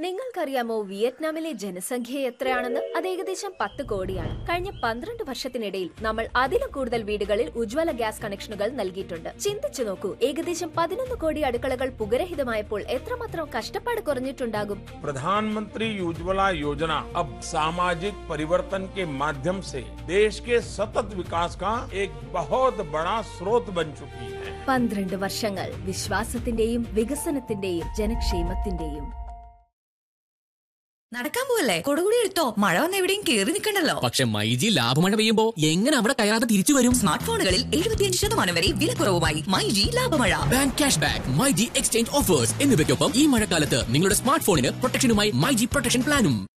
നിങ്ങൾക്കറിയാമോ വിയറ്റ്നാമിലെ ജനസംഖ്യ എത്രയാണെന്ന് അത് ഏകദേശം പത്ത് കോടിയാണ് കഴിഞ്ഞ പന്ത്രണ്ട് വർഷത്തിനിടയിൽ നമ്മൾ അതിലും കൂടുതൽ വീടുകളിൽ ഉജ്ജ്വല ഗ്യാസ് കണക്ഷനുകൾ നൽകിയിട്ടുണ്ട് ചിന്തിച്ചു നോക്കൂ ഏകദേശം പതിനൊന്ന് കോടി അടുക്കളകൾ പുകരഹിതമായപ്പോൾ എത്രമാത്രം കഷ്ടപ്പാട് കുറഞ്ഞിട്ടുണ്ടാകും प्रधानमंत्री उज्ज्वला योजना अब सामाजिक परिवर्तन के माध्यम से देश के सतत विकास का एक बहुत बड़ा स्रोत बन चुकी है പന്ത്രണ്ട് വർഷങ്ങൾ വിശ്വാസത്തിന്റെയും വികസനത്തിന്റെയും ജനക്ഷേമത്തിന്റെയും നടക്കാൻ പോവല്ലേ കൊടുകൂടി എടുത്തോ മഴ വന്ന് എവിടെയും കേറി നിൽക്കണ്ടല്ലോ പക്ഷെ മൈജി ലാഭമഴ പെയ്യുമ്പോ എങ്ങനെ അവിടെ കയറാതെ തിരിച്ചു വരും സ്മാർട്ട് ഫോണുകളിൽ എഴുപത്തിയഞ്ച് ശതമാനം വരെ വിലക്കുറവുമായി മൈ ജി ലാഭമഴ bank cash back my G exchange offers എന്നിവയ്ക്കൊപ്പം ഈ മഴക്കാലത്ത് നിങ്ങളുടെ സ്മാർട്ട് ഫോണിന് പ്രൊട്ടക്ഷനുമായി മൈജി പ്രൊട്ടക്ഷൻ പ്ലാനും